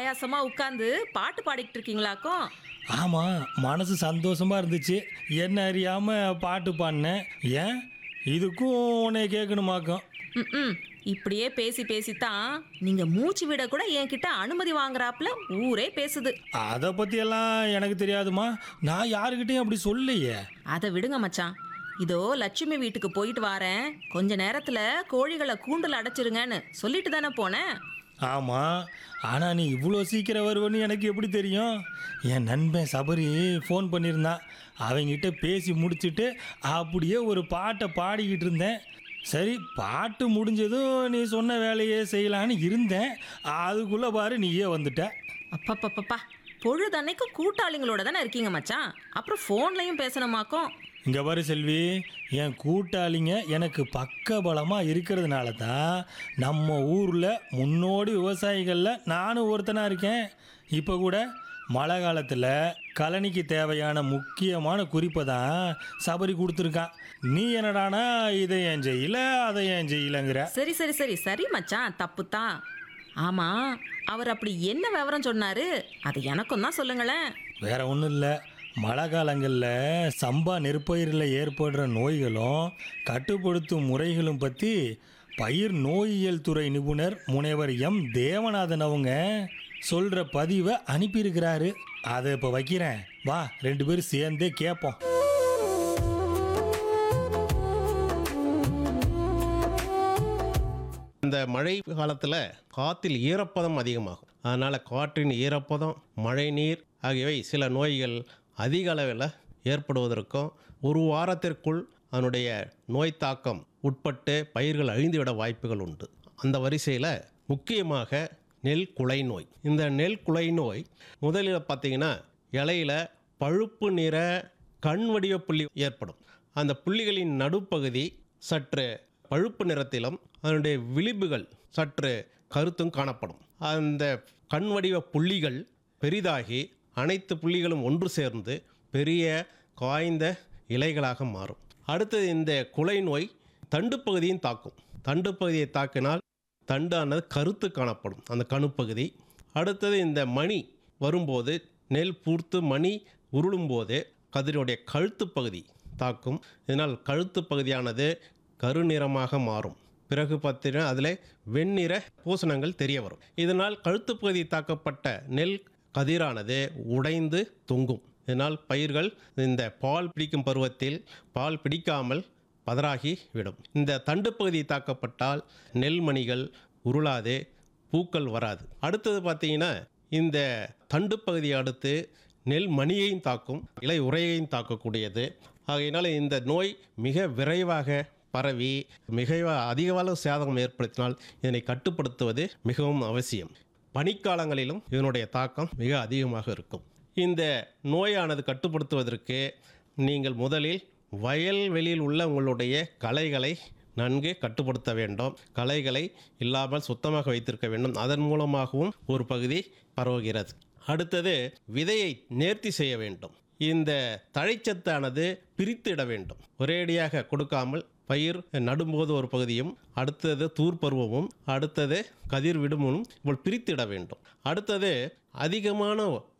ஆயாசமா உட்காந்து பாட்டு பாடிக்கிட்டு இருக்கீங்களாக்கும் ஆமாம் மனசு சந்தோஷமா இருந்துச்சு என்ன அறியாமல் பாட்டு பாடினேன் ஏன் இதுக்கும் உன்னை கேட்கணுமாக்கும் ம் இப்படியே பேசி பேசித்தான் நீங்க மூச்சு விட கூட என்கிட்ட அனுமதி வாங்குறாப்புல ஊரே பேசுது அதை பற்றியெல்லாம் எனக்கு தெரியாதுமா நான் யாருக்கிட்டையும் அப்படி சொல்லலையே அதை விடுங்க மச்சான் இதோ லட்சுமி வீட்டுக்கு போயிட்டு வாரேன் கொஞ்ச நேரத்துல கோழிகளை கூண்டுல அடைச்சிருங்கன்னு சொல்லிட்டு தானே போனேன் ஆமாம் ஆனால் நீ இவ்வளோ சீக்கிரம் வருவன்னு எனக்கு எப்படி தெரியும் என் நண்பன் சபரி ஃபோன் பண்ணியிருந்தான் அவங்கிட்ட பேசி முடிச்சுட்டு அப்படியே ஒரு பாட்டை பாடிக்கிட்டு இருந்தேன் சரி பாட்டு முடிஞ்சதும் நீ சொன்ன வேலையே செய்யலான்னு இருந்தேன் அதுக்குள்ளே பாரு நீயே வந்துட்ட அப்பப்பப்பப்பா பொழுதன்னைக்கும் கூட்டாளிங்களோட தானே இருக்கீங்க மச்சான் அப்புறம் ஃபோன்லையும் பேசணுமாக்கும் இங்கே பாரு செல்வி என் கூட்டாளிங்க எனக்கு பக்கபலமாக இருக்கிறதுனால தான் நம்ம ஊரில் முன்னோடி விவசாயிகளில் நானும் ஒருத்தனாக இருக்கேன் இப்போ கூட மழை காலத்தில் கழனிக்கு தேவையான முக்கியமான குறிப்பை தான் சபரி கொடுத்துருக்கான் நீ என்னடானா இதை ஏன் செய்யல அதை ஏன் செய்யலங்கிற சரி சரி சரி சரி மச்சான் தப்பு தான் ஆமா அவர் அப்படி என்ன விவரம் சொன்னாரு அதை எனக்கும் தான் சொல்லுங்களேன் வேற ஒன்றும் இல்லை மழை காலங்களில் சம்பா நெற்பயிரில் ஏற்படுற நோய்களும் கட்டுப்படுத்தும் முறைகளும் பற்றி பயிர் நோயியல் துறை நிபுணர் முனைவர் எம் தேவநாதன் அவங்க சொல்கிற பதிவை அனுப்பியிருக்கிறாரு அதை இப்போ வைக்கிறேன் வா ரெண்டு பேரும் சேர்ந்தே கேட்போம் இந்த மழை காலத்தில் காற்றில் ஈரப்பதம் அதிகமாகும் அதனால் காற்றின் ஈரப்பதம் மழைநீர் ஆகியவை சில நோய்கள் அதிக அளவில் ஏற்படுவதற்கும் ஒரு வாரத்திற்குள் அதனுடைய நோய் தாக்கம் உட்பட்டு பயிர்கள் அழிந்துவிட வாய்ப்புகள் உண்டு அந்த வரிசையில் முக்கியமாக நெல் குலை நோய் இந்த நெல் குலை நோய் முதலில் பார்த்தீங்கன்னா இலையில பழுப்பு நிற கண் வடிவ புள்ளி ஏற்படும் அந்த புள்ளிகளின் நடுப்பகுதி சற்று பழுப்பு நிறத்திலும் அதனுடைய விளிம்புகள் சற்று கருத்தும் காணப்படும் அந்த கண் வடிவ புள்ளிகள் பெரிதாகி அனைத்து புள்ளிகளும் ஒன்று சேர்ந்து பெரிய காய்ந்த இலைகளாக மாறும் அடுத்தது இந்த குலை நோய் தண்டு பகுதியும் தாக்கும் தண்டு பகுதியை தாக்கினால் தண்டானது கருத்து காணப்படும் அந்த கணுப்பகுதி அடுத்தது இந்த மணி வரும்போது நெல் பூர்த்து மணி உருளும்போது கதிரினுடைய கழுத்து பகுதி தாக்கும் இதனால் கழுத்து பகுதியானது கருநிறமாக மாறும் பிறகு பார்த்தீங்கன்னா அதில் வெண்ணிற பூசணங்கள் தெரிய வரும் இதனால் கழுத்து பகுதி தாக்கப்பட்ட நெல் கதிரானது உடைந்து தொங்கும் இதனால் பயிர்கள் இந்த பால் பிடிக்கும் பருவத்தில் பால் பிடிக்காமல் பதறாகி விடும் இந்த தண்டு பகுதி தாக்கப்பட்டால் நெல்மணிகள் உருளாது பூக்கள் வராது அடுத்தது பார்த்தீங்கன்னா இந்த தண்டு பகுதியை அடுத்து நெல் மணியையும் தாக்கும் இலை உரையையும் தாக்கக்கூடியது ஆகையினால் இந்த நோய் மிக விரைவாக பரவி மிக அதிக அளவு சேதம் ஏற்படுத்தினால் இதனை கட்டுப்படுத்துவது மிகவும் அவசியம் பனிக்காலங்களிலும் இதனுடைய தாக்கம் மிக அதிகமாக இருக்கும் இந்த நோயானது கட்டுப்படுத்துவதற்கு நீங்கள் முதலில் வயல்வெளியில் உள்ள உங்களுடைய களைகளை நன்கு கட்டுப்படுத்த வேண்டும் களைகளை இல்லாமல் சுத்தமாக வைத்திருக்க வேண்டும் அதன் மூலமாகவும் ஒரு பகுதி பரவுகிறது அடுத்தது விதையை நேர்த்தி செய்ய வேண்டும் இந்த தழைச்சத்தானது பிரித்திட வேண்டும் ஒரேடியாக கொடுக்காமல் பயிர் நடும்போது ஒரு பகுதியும் அடுத்தது தூர் பருவமும் அடுத்தது கதிர் விடுமும் இப்படி பிரித்திட வேண்டும் அடுத்தது அதிகமான